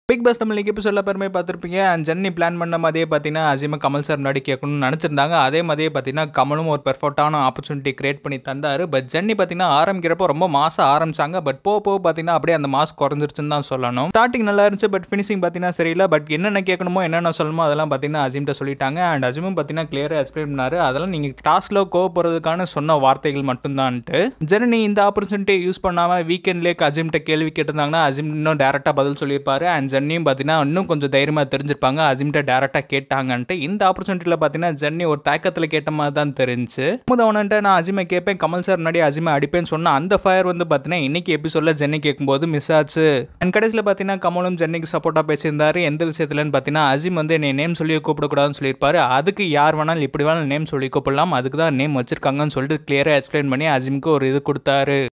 big pass Tamil எபிசோட பெருமை பார்த்துருப்பீங்க அண்ட் ஜென்னி பிளான் பண்ண மாதிரியே பார்த்தீங்கன்னா அஜிமா கமல் சார் முன்னாடி கேட்கணும்னு நினச்சிருந்தாங்க அதே மாதிரியே பார்த்தீங்கன்னா கமலும் ஒரு பெர்ஃபெக்டான ஆப்பர்ச்சுனிட்டி கிரியேட் பண்ணி தந்தார் பட் ஜென்னி பார்த்தீங்கன்னா ஆரம்பிக்கிறப்போ ரொம்ப மாசம் ஆரம்பிச்சாங்க பட் போக போக பார்த்தீங்கன்னா அப்படியே அந்த மாஸ் குறைஞ்சிருச்சுன்னு தான் சொல்லணும் ஸ்டார்டிங் நல்லா இருந்துச்சு பட் ஃபினிஷிங் பார்த்தீங்கன்னா சரியில்லை பட் என்னென்ன கேட்கணுமோ என்னென்ன சொல்லணுமோ அதெல்லாம் பார்த்தீங்கன்னா அஜிம்கிட்ட சொல்லிட்டாங்க அண்ட் அஜிமும் பார்த்தீங்கன்னா கிளியராக எக்ஸ்பிளைன் பண்ணாரு அதெல்லாம் நீங்கள் டாஸ்கில் கோவப்படுறதுக்கான சொன்ன வார்த்தைகள் மட்டும்தான்ட்டு ஜெனி இந்த ஆப்பர்ச்சுனிட்டியை யூஸ் பண்ணாமல் வீக்கெண்ட்லேயே அஜிம்கிட்ட கேள்வி கேட்டிருந்தாங்கன்னா அஜிம் இன்னும் டேரெக்டாக பதில் சொல்லியிருப்பாரு அண்ட் ஜென்னியும் பார்த்தீங்கன்னா இன்னும் கொஞ்சம் தைரியமாக தெரிஞ்சிருப்பாங்க அஜிம்கிட்ட டேரெக்டாக கேட்டாங்கன்ட்டு இந்த ஆப்பர்ச்சுனிட்டியில் பார்த்தீங்கன்னா ஜென்னி ஒரு தயக்கத்தில் கேட்ட மாதிரி தான் தெரிஞ்சு முதவனன்ட்டு நான் அஜிமை கேட்பேன் கமல் சார் முன்னாடி அஜிமை அடிப்பேன்னு சொன்ன அந்த ஃபயர் வந்து பார்த்தீங்கன்னா இன்னைக்கு எபிசோடில் ஜென்னி கேட்கும்போது மிஸ் ஆச்சு அண்ட் கடைசியில் பார்த்தீங்கன்னா கமலும் ஜென்னிக்கு சப்போர்ட்டாக பேசியிருந்தாரு எந்த விஷயத்துலன்னு பார்த்தீங்கன்னா அஜிம் வந்து என்னை நேம் சொல்லி கூப்பிடக்கூடாதுன்னு சொல்லியிருப்பாரு அதுக்கு யார் வேணாலும் இப்படி வேணாலும் நேம் சொல்லி கூப்பிடலாம் அதுக்கு தான் நேம் வச்சிருக்காங்கன்னு சொல்லிட்டு கிளியராக எக்ஸ்பிளைன் பண்ணி அஜிமுக்கு ஒரு இது கொடுத்தாரு